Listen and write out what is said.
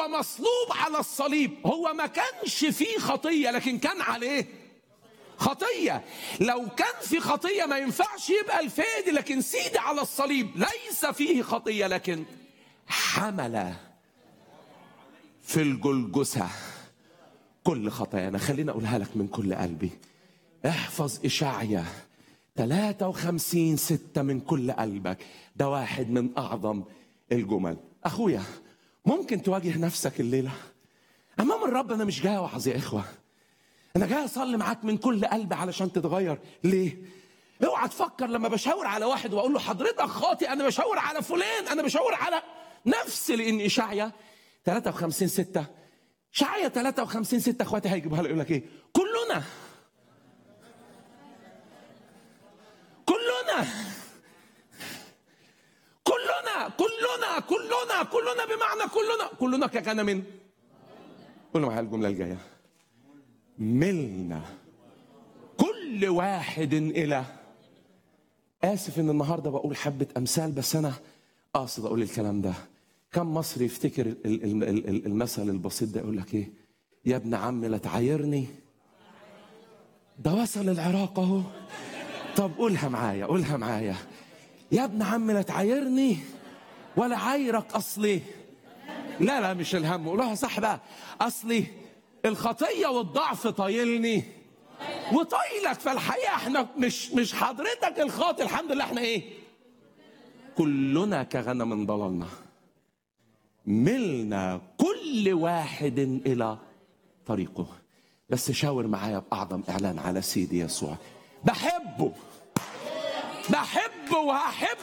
هو مصلوب على الصليب هو ما كانش فيه خطيه لكن كان عليه خطيه لو كان في خطيه ما ينفعش يبقى الفادي لكن سيدي على الصليب ليس فيه خطيه لكن حمل في الجلجسه كل خطايانا خليني اقولها لك من كل قلبي احفظ اشعيا 53 ستة من كل قلبك ده واحد من أعظم الجمل أخويا ممكن تواجه نفسك الليلة أمام الرب أنا مش جاي أوعظ يا إخوة أنا جاي أصلي معاك من كل قلبي علشان تتغير ليه؟ اوعى تفكر لما بشاور على واحد واقول له حضرتك خاطئ انا بشاور على فلان انا بشاور على نفسي لان اشعيا 53 6 اشعيا 53 6 اخواتي هيجيبها لي يقول لك ايه؟ كلنا كلنا كلنا كلنا كلنا كلنا بمعنى كلنا كلنا كغنم قولوا معايا الجمله الجايه ملنا كل واحد الى اسف ان النهارده بقول حبه امثال بس انا قاصد اقول الكلام ده كم مصري يفتكر ال- ال- ال- ال- المثل البسيط ده يقول لك ايه يا ابن عمي لا تعايرني ده وصل العراق اهو طب قولها معايا قولها معايا يا ابن عم لا تعايرني ولا عايرك اصلي لا لا مش الهم قولها صح بقى اصلي الخطيه والضعف طايلني وطايلك فالحقيقه احنا مش مش حضرتك الخاطئ الحمد لله احنا ايه كلنا كغنم ضللنا ملنا كل واحد الى طريقه بس شاور معايا باعظم اعلان على سيدي يسوع بحبه بحبه وهحبه